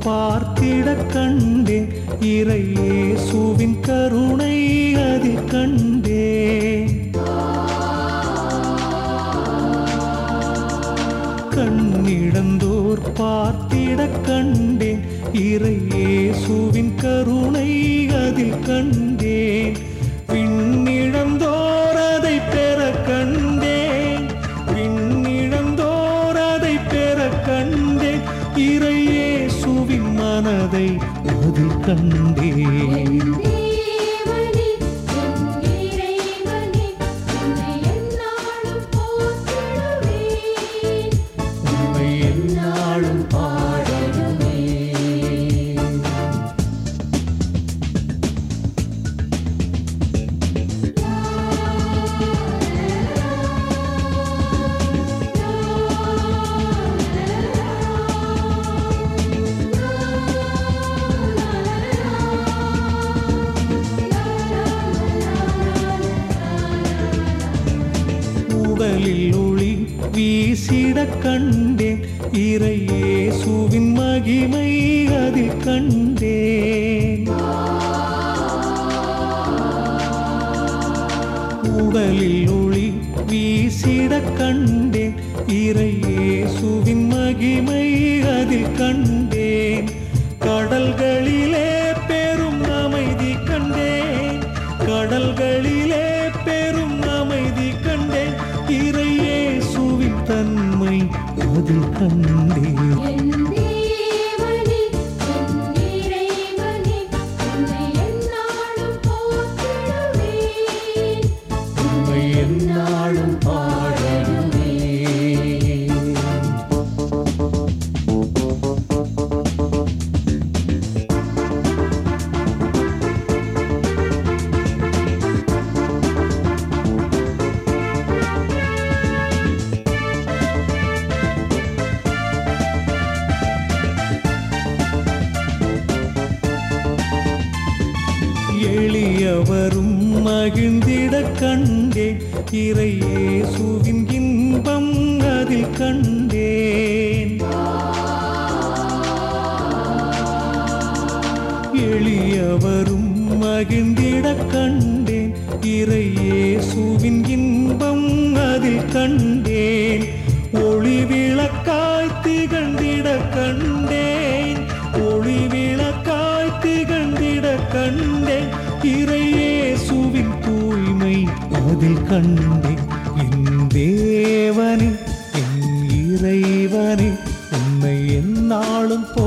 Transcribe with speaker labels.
Speaker 1: பார்த்திட கண்டேன் இறையேசுவின் கருணை அதில் கண்டேன் கண்ணிடந்தோர் பார்த்திட கண்டேன் இறையேசுவின் கருணை அதில் கண்டேன் விண்ணிழந்தோர் அதை பெற கண்டேன் விண்ணிழந்தோர் அதை பெற கண்டேன் இறையேசுவின் மனதை அதில் கண்டேன்
Speaker 2: தேவனே என் இறைவனே உன்னை எந்நாளும் போற்றிடுவேன்
Speaker 1: உண்மை என்னாலும் பாடலுமே உடலில் ஒளி வீசிட கண்டேன் இறையேசுவின் மகிமை அதில் கண்டேன் உடலில் ஒளி வீசிட கண்டேன் இறையேசுவின் மகிமை அதில் கண்டேன் கடல்களிலே பெரும் அமைதி கண்டேன் கடல்களிலே பெரும் அமைதி கண்டேன் இறையேசுவின் தன்மை அதில் கண்டேன்
Speaker 2: என் தேவனே என் இறைவனே உன்னை எந்நாளும் போற்றிடுவேன்
Speaker 1: உண்மை என்னாலும் பாடலுமே எளியவரும் மகிழ்ந்திட கண்டேன் இறையேசுவின் இன்பம் அதில் கண்டேன் எளியவரும் மகிழ்ந்திட கண்டேன் இறையேசுவின் இன்பம் அதில் கண்டேன் ஒளி விளக்காய் திகழ்ந்திட கண்டேன் ஒளி விளக்காய் திகழ்ந்திட கண்டேன் இறையேசுவின் தூய்மை அதில் கண்டேன் என் தேவனே என் இறைவனே உன்னை எந்நாளும் போ